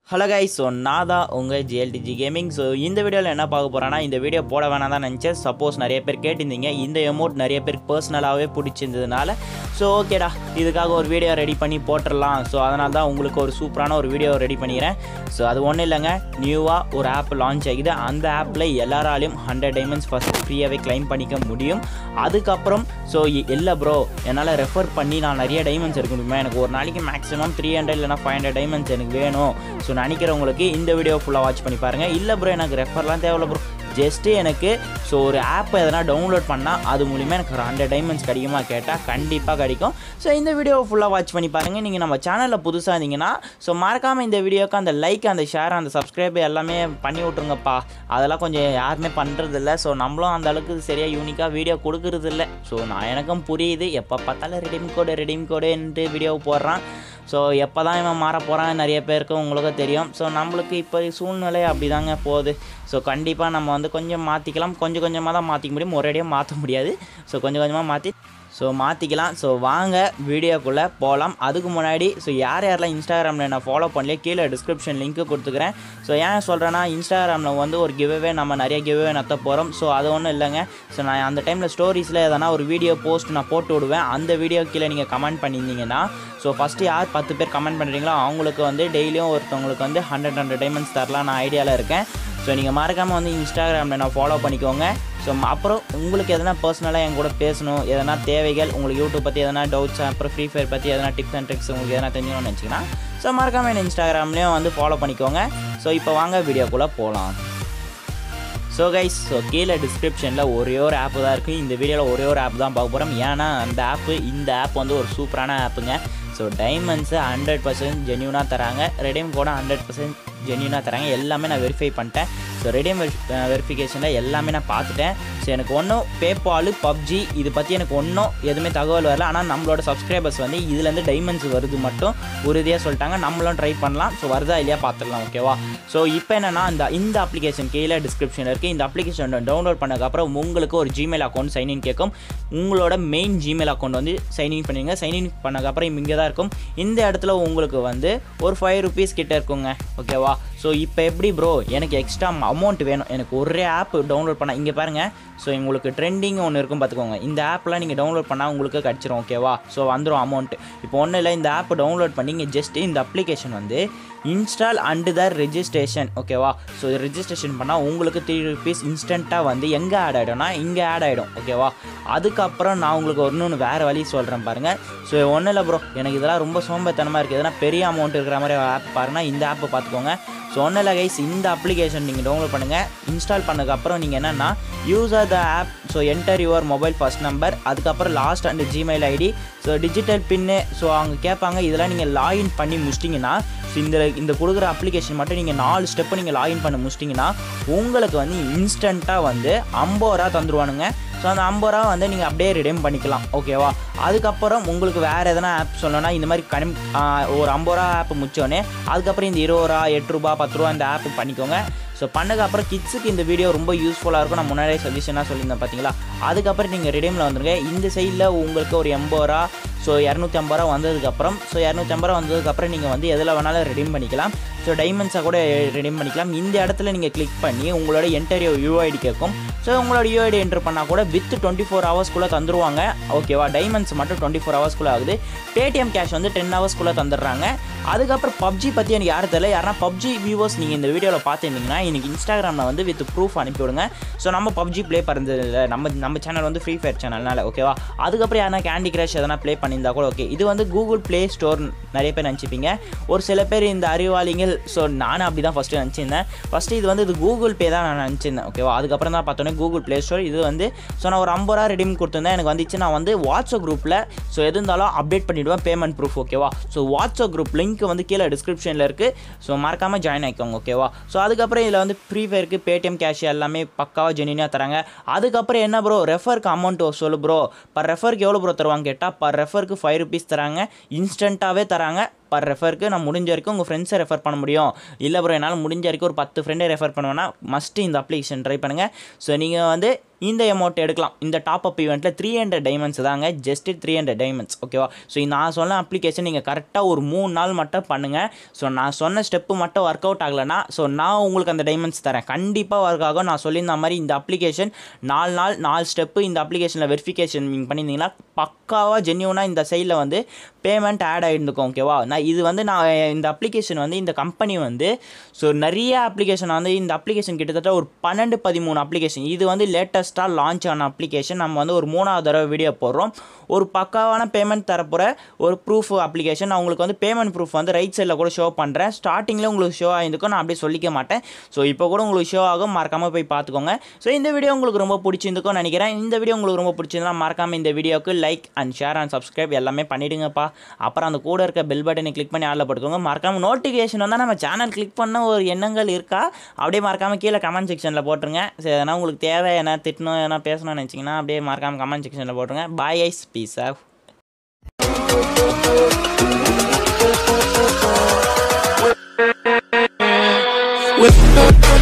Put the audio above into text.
hello guys so நான் தான் உங்கள் ஜிஎல்டிஜி கேமிங் ஸோ இந்த வீடியோவில் என்ன பார்க்க போகிறேன்னா இந்த வீடியோ போட வேணாம் தான் நினச்சேன் சப்போஸ் நிறைய பேர் கேட்டிருந்தீங்க இந்த எமௌண்ட் நிறைய பேருக்கு பர்சனலாகவே பிடிச்சிருந்ததுனால ஸோ ஓகேடா இதுக்காக ஒரு வீடியோ ரெடி பண்ணி போட்டுடலாம் ஸோ அதனால தான் உங்களுக்கு ஒரு சூப்பரான ஒரு வீடியோ ரெடி பண்ணிக்கிறேன் ஸோ அது ஒன்றும் இல்லைங்க நியூவாக ஒரு ஆப் லான்ச் ஆகிது அந்த ஆப்பில் எல்லாராலையும் ஹண்ட்ரட் டைமண்ட்ஸ் ஃபஸ்ட் ஃப்ரீயாகவே க்ளைம் பண்ணிக்க முடியும் அதுக்கப்புறம் ஸோ இல்லை ப்ரோ என்னால் ரெஃபர் பண்ணி நான் நிறைய டைமண்ட்ஸ் எடுக்க முடியுமா எனக்கு ஒரு நாளைக்கு மேக்ஸிமம் த்ரீ ஹண்ட்ரட் இல்லைனா ஃபைவ் ஹண்ட்ரட் டைமண்ட்ஸ் எனக்கு வேணும் ஸோ நினைக்கிறவங்களுக்கு இந்த வீடியோ ஃபுல்லாக வாட்ச் பண்ணி பாருங்கள் இல்லை ப்ரோ எனக்கு ரெஃபர்லாம் தேவையில்ல ப்ரோ ஜஸ்ட்டு எனக்கு ஸோ ஒரு ஆப்பை எதனா டவுன்லோட் பண்ணால் அது மூலிமா எனக்கு ஒரு ஹண்ட்ரட் டைமண்ட்ஸ் கிடைக்குமா கேட்டால் கண்டிப்பாக கிடைக்கும் ஸோ இந்த வீடியோ ஃபுல்லாக வாட்ச் பண்ணி பாருங்கள் நீங்கள் நம்ம சேனலில் புதுசாக இருந்தீங்கன்னா ஸோ மறக்காமல் இந்த வீடியோக்கு அந்த லைக் அந்த ஷேர் அந்த சப்ஸ்கிரைப் எல்லாமே பண்ணி விட்ருங்கப்பா அதெல்லாம் கொஞ்சம் யாருமே பண்ணுறதில்ல ஸோ நம்மளும் அந்த அளவுக்கு சரியாக யூனிக்காக வீடியோ கொடுக்கறதில்ல ஸோ நான் எனக்கும் புரியுது எப்போ பார்த்தாலும் ரெடீம் கோடு ரெடீம் கோடுன்ட்டு வீடியோ போடுறான் ஸோ எப்போ தான் இவன் மாற போகிறான் நிறைய பேருக்கு உங்களுக்கு தெரியும் ஸோ நம்மளுக்கு இப்போ சூழ்நிலை அப்படி தாங்க போகுது ஸோ கண்டிப்பாக நம்ம வந்து கொஞ்சம் மாற்றிக்கலாம் கொஞ்சம் கொஞ்சமாக தான் மாற்றிக்க முடியும் ஒரேடியாக மாற்ற முடியாது ஸோ கொஞ்சம் கொஞ்சமாக மாற்றி ஸோ மாற்றிக்கலாம் ஸோ வாங்க வீடியோக்குள்ளே போகலாம் அதுக்கு முன்னாடி ஸோ யார் யாரெல்லாம் இன்ஸ்டாகிராமில் என்ன ஃபாலோ பண்ணலையே கீழே டிஸ்கிரிப்ஷன் லிங்க்கு கொடுத்துக்கிறேன் ஸோ ஏன் சொல்கிறேன்னா இன்ஸ்டாகிராமில் வந்து ஒரு கிவ்வே நம்ம நிறைய கிவ்வே நத்த போகிறோம் ஸோ அது ஒன்றும் இல்லைங்க ஸோ நான் அந்த டைமில் ஸ்டோரிஸில் எதனா ஒரு வீடியோ போஸ்ட் நான் போட்டு விடுவேன் அந்த வீடியோ கீழே நீங்கள் கமெண்ட் பண்ணியிருந்தீங்கன்னா ஸோ ஃபஸ்ட்டு யார் பத்து பேர் கமெண்ட் பண்ணுறீங்களோ அவங்களுக்கு வந்து டெய்லியும் ஒருத்தவங்களுக்கு வந்து ஹண்ட்ரட் ஹண்ட்ரட் டைமண்ட்ஸ் தரலாம் நான் ஐடியாவில் இருக்கேன் ஸோ நீங்கள் மறக்காமல் வந்து இன்ஸ்டாகிராமில் நான் ஃபாலோ பண்ணிக்கோங்க ஸோ அப்புறம் உங்களுக்கு எதனா பர்சனலாக என் கூட பேசணும் எதனா தேவைகள் உங்களுக்கு யூடியூப் பற்றி எதனா டவுட்ஸ் அப்புறம் ஃப்ரீ ஃபயர் பற்றி எதனா டிப்ஸ் அண்ட் ட்ரிக்ஸ் உங்களுக்கு எதனா தெரிஞ்சுக்கணும்னு நினச்சிங்கன்னா ஸோ மறக்காமல் என்ன இன்ஸ்டாகிராம்லேயும் வந்து ஃபாலோ பண்ணிக்கோங்க ஸோ இப்போ வாங்க வீடியோக்குள்ளே போகலாம் ஸோ கைஸ் ஸோ கீழே டிஸ்கிரிப்ஷனில் ஒரே ஒரு ஆப் தான் இருக்குது இந்த வீடியோவில் ஒரே ஒரு ஆப் தான் பார்க்க போகிறோம் ஏன்னா அந்த ஆப்பு இந்த ஆப் வந்து ஒரு சூப்பரான ஆப்புங்க ஸோ டைமண்ட்ஸு ஹண்ட்ரட் பர்சன்ட் ஜென்யூனாக தராங்க ரெடீம் கூட ஹண்ட்ரட் பர்சன்ட் ஜென்யூனாக தராங்க எல்லாமே நான் வெரிஃபை பண்ணிட்டேன் ஸோ ரெடீம் வெரிஃபிகேஷனில் எல்லாமே நான் பார்த்துட்டேன் ஸோ எனக்கு ஒன்றும் பேபால் பப்ஜி இது பற்றி எனக்கு ஒன்றும் எதுவுமே தகவல் வரல ஆனால் நம்மளோட சப்ஸ்கிரைபர்ஸ் வந்து இதுலேருந்து டைமண்ட்ஸ் வருது மட்டும் உறுதியாக சொல்லிட்டாங்க நம்மளும் ட்ரை பண்ணலாம் ஸோ வருதா இல்லையா பார்த்துடலாம் ஓகேவா ஸோ இப்போ என்னென்னா இந்த இந்த அப்ளிகேஷன் கீழே டிஸ்கிரிப்ஷனில் இருக்குது இந்த அப்ளிகேஷன் டவுன்லோட் பண்ணதுக்கப்புறம் உங்களுக்கு ஒரு ஜிமெயில் அக்கௌண்ட் சைன்இன் கேட்கும் உங்களோட மெயின் ஜிமெயில் அக்கௌண்ட் வந்து சைன்இன் பண்ணுவீங்க சைன்இன் பண்ணதுக்கப்புறம் இங்கே தான் இருக்கும் இந்த இடத்துல உங்களுக்கு வந்து ஒரு ஃபைவ் ருபீஸ் கிட்ட இருக்குங்க ஓகேவா ஸோ இப்போ எப்படி ப்ரோ எனக்கு எக்ஸ்ட்ரா அமௌண்ட் வேணும் எனக்கு ஒரே ஆப் டவுன்லோட் பண்ண இங்கே பாருங்கள் ஸோ உங்களுக்கு ட்ரெண்டிங் ஒன்று இருக்கும் பார்த்துக்கோங்க இந்த ஆப்லாம் நீங்கள் டவுன்லோட் பண்ணால் உங்களுக்கு கிடச்சிரும் ஓகேவா ஸோ வந்துடும் அமௌண்ட் இப்போ ஒன்றும் இல்லை இந்த ஆப் டவுன்லோட் பண்ணி இங்கே ஜஸ்ட் இந்த அப்ளிகேஷன் வந்து இன்ஸ்டால் அண்டு த ரெஜிஸ்ட்ரேஷன் ஓகேவா ஸோ ரெஜிஸ்ட்ரேஷன் பண்ணால் உங்களுக்கு த்ரீ ருபீஸ் இன்ஸ்டண்ட்டாக வந்து எங்கே ஆட் ஆகிடும்னா இங்கே ஆட் ஆகிடும் ஓகேவா அதுக்கப்புறம் நான் உங்களுக்கு ஒன்று வேறு வழி சொல்கிறேன் பாருங்கள் ஸோ ஒன்றும் இல்லை ப்ரோ எனக்கு இதெல்லாம் ரொம்ப சோம்பேத்தனமாக இருக்குது எதனா பெரிய அமௌண்ட் இருக்கிற மாதிரி ஆப் பாருங்கன்னா இந்த ஆப்பை பார்த்துக்கோங்க ஸோ ஒன்றும் இல்லை கைஸ் இந்த அப்ளிகேஷன் நீங்கள் டவுன்லோட் பண்ணுங்கள் இன்ஸ்டால் பண்ணதுக்கப்புறம் நீங்கள் என்னென்னா user the app so enter your mobile first number அதுக்கப்புறம் last and Gmail ID so digital pin so அவங்க கேட்பாங்க இதெல்லாம் நீங்கள் லாகின் பண்ணி முடிச்சிட்டிங்கன்னா ஸோ இந்த இந்த கொடுக்குற அப்ளிகேஷன் மட்டும் நீங்கள் நாலு ஸ்டெப்பை நீங்கள் லாகின் பண்ண முடிச்சிட்டிங்கன்னா உங்களுக்கு வந்து இன்ஸ்டண்ட்டாக வந்து ஐம்பது ரூபா தந்துருவானுங்க ஸோ அந்த ஐம்பது ரூபா வந்து நீங்கள் அப்படியே ரிடீம் பண்ணிக்கலாம் ஓகேவா அதுக்கப்புறம் உங்களுக்கு வேறு எதனா ஆப் சொல்லணும்னா இந்த மாதிரி கண் ஒரு ஐம்பது ரூபா ஆப் முடிச்சோடனே அதுக்கப்புறம் இந்த இருபது ரூபா எட்டு ரூபா பத்து ரூபா இந்த ஆப் பண்ணிக்கோங்க ஸோ பண்ணதுக்கப்புறம் கிட்ஸுக்கு இந்த வீடியோ ரொம்ப யூஸ்ஃபுல்லாக இருக்கும் நான் முன்னாடியே சஜஷனாக சொல்லியிருந்தேன் பார்த்தீங்களா அதுக்கப்புறம் நீங்கள் ரிடீமில் வந்துருங்க இந்த சைடில் உங்களுக்கு ஒரு எண்பது ரூபா ஸோ இரநூத்தி ஐம்பது ரூபா வந்ததுக்கப்புறம் ஸோ இரநூத்தி ஐம்பது ரூபா வந்ததுக்கப்புறம் நீங்கள் வந்து எதில் வேணாலும் ரெடீம் பண்ணிக்கலாம் ஸோ டைமண்ட்ஸாக கூட ரெடீம் பண்ணிக்கலாம் இந்த இடத்துல நீங்கள் கிளிக் பண்ணி உங்களோட என்டரியோ யூஐடி கேட்கும் ஸோ உங்களோட யூஐடி என்ட்ரு பண்ணால் கூட வித் டுவெண்ட்டி ஃபோர் ஹவர்ஸ்க்குள்ளே தந்துருவாங்க ஓகேவா டைமண்ட்ஸ் மட்டும் டுவெண்ட்டி ஃபோர் ஹவர்ஸ்க்குள்ளே ஆகுது பேடிஎம் கேஷ் வந்து டென் ஹவர்ஸ்க்குள்ளே தந்துடுறாங்க அதுக்கப்புறம் பப்ஜி பற்றி எனக்கு யாரும் தெரியல யாரா பப்ஜி வியூவர்ஸ் நீங்கள் இந்த வீடியோவில் பார்த்துருந்தீங்கன்னா எனக்கு இன்ஸ்டாகிராமில் வந்து வித் ப்ரூஃப் அனுப்பிவிடுங்க ஸோ நம்ம பப்ஜி ப்ளே பண்ணுறது இல்லை நம்ம நம்ம சேனல் வந்து ஃப்ரீ ஃபயர் சேனல்னால ஓகேவா அதுக்கப்புறம் யாரா கேண்டி கிரஷ் எதனா ப்ளே பண்ணியிருந்தா கூட ஓகே இது வந்து கூகுள் ப்ளே ஸ்டோர் நிறைய பேர் நினச்சிப்பீங்க ஒரு சில பேர் இந்த அறிவாளிகள் ஸோ நானும் அப்படி தான் ஃபஸ்ட்டு நினச்சிருந்தேன் ஃபஸ்ட்டு இது வந்து இது கூகுள் பே தான் நான் நினச்சிருந்தேன் ஓகேவா அதுக்கப்புறம் தான் பார்த்தோன்னே கூகுள் ப்ளே ஸ்டோர் இது வந்து ஸோ நான் ஒரு ஐம்பது ரூபா ரெடீம் கொடுத்துருந்தேன் எனக்கு வந்துச்சு நான் வந்து வாட்ஸ்அப் குரூப்பில் ஸோ எது இருந்தாலும் அப்டேட் பண்ணிவிடுவேன் பேமெண்ட் ப்ரூஃப் ஓகேவா ஸோ வாட்ஸ்அப் குரூப் லிங்க் வந்து கீழே டிஸ்கிரிப்ஷனில் இருக்குது ஸோ மறக்காமல் ஜாயின் ஆகிக்கோங்க ஓகேவா ஸோ அதுக்கப்புறம் இதில் வந்து ஃப்ரீ ஃபயருக்கு பேடிஎம் கேஷ் எல்லாமே பக்காவாக ஜெனினியாக தராங்க அதுக்கப்புறம் என்ன ப்ரோ ரெஃபருக்கு அமௌண்ட் சொல்லு ப்ரோ பர் ரெஃபருக்கு எவ்வளோ ப்ரோ தருவாங்க கேட்டால் பர் ரெஃபருக்கு ஃபைவ் ருபீஸ் தராங்க இன்ஸ்டண்ட்டாகவே தராங்க பர் ரெஃபருக்கு நான் முடிஞ்ச வரைக்கும் உங்கள் ஃப்ரெண்ட்ஸை ரெஃபர் பண்ண முடியும் இல்லை ப்ரோ என்னால் முடிஞ்ச வரைக்கும் ஒரு பத்து ஃப்ரெண்டை ரெஃபர் பண்ணுவேன்னா மஸ்ட்டு இந்த அப்ளிகேஷன் ட்ரை பண்ணுங்கள் ஸோ நீங்கள் வந்து இந்த அமௌண்ட் எடுக்கலாம் இந்த டாப் அப் ஈவெண்ட்டில் த்ரீ ஹண்ட்ரட் டைமண்ட்ஸ் தாங்க ஜஸ்ட் த்ரீ ஹண்ட்ரட் டைமண்ட்ஸ் ஓகேவா ஸோ நான் சொன்ன அப்ளிகேஷன் நீங்கள் கரெக்டாக ஒரு மூணு நாள் மட்டும் பண்ணுங்கள் ஸோ நான் சொன்ன ஸ்டெப்பு மட்டும் ஒர்க் அவுட் ஆகலைன்னா ஸோ நான் உங்களுக்கு அந்த டைமண்ட்ஸ் தரேன் கண்டிப்பாக ஒர்க் ஆகும் நான் சொல்லியிருந்த மாதிரி இந்த அப்ளிகேஷன் நாலு நாள் நாலு ஸ்டெப்பு இந்த அப்ளிகேஷனில் வெரிஃபிகேஷன் நீங்கள் பண்ணியிருந்தீங்கன்னா பக்காவாக ஜென்யூனாக இந்த சைடில் வந்து பேமெண்ட் ஆட் ஆகிருந்துக்கும் ஓகேவா நான் இது வந்து நான் இந்த அப்ளிகேஷன் வந்து இந்த கம்பெனி வந்து ஸோ நிறைய அப்ளிகேஷன் வந்து இந்த அப்ளிகேஷன் கிட்டத்தட்ட ஒரு பன்னெண்டு பதிமூணு அப்ளிகேஷன் இது வந்து லேட்டஸ்ட்டாக லான்ச் ஆன அப்ளிகேஷன் நம்ம வந்து ஒரு மூணாவது தடவை வீடியோ போடுறோம் ஒரு பக்காவான பேமெண்ட் தரப்போகிற ஒரு ப்ரூஃப் அப்ளிகேஷன் நான் உங்களுக்கு வந்து பேமெண்ட் ப்ரூஃப் வந்து ரைட் சைடில் கூட ஷோ பண்ணுறேன் ஸ்டார்டிங்கில் உங்களுக்கு ஷோ ஆகிருக்கும் நான் அப்படியே சொல்லிக்க மாட்டேன் ஸோ இப்போ கூட உங்களுக்கு ஷோ ஆகும் மறக்காமல் போய் பார்த்துக்கோங்க ஸோ இந்த வீடியோ உங்களுக்கு ரொம்ப பிடிச்சிருந்துக்கும் நினைக்கிறேன் இந்த வீடியோ உங்களுக்கு ரொம்ப பிடிச்சிருந்தா மறக்காமல் இந்த வீடியோக்கு like and share and subscribe எல்லாமே பண்ணிவிடுங்கப்பா அப்புறம் அந்த கூட இருக்க பெல் பட்டனை கிளிக் பண்ணி ஆளில் போட்டுக்கோங்க மறக்காமல் நோட்டிஃபிகேஷன் வந்தால் நம்ம சேனல் கிளிக் பண்ண ஒரு எண்ணங்கள் இருக்கா அப்படியே மறக்காமல் கீழே கமெண்ட் செக்ஷனில் போட்டுருங்க சரி எதனா உங்களுக்கு தேவை என்ன திட்டணும் எதனா பேசணும்னு நினச்சிங்கன்னா அப்படியே மறக்காமல் கமெண்ட் செக்ஷனில் போட்டுருங்க bye guys peace off with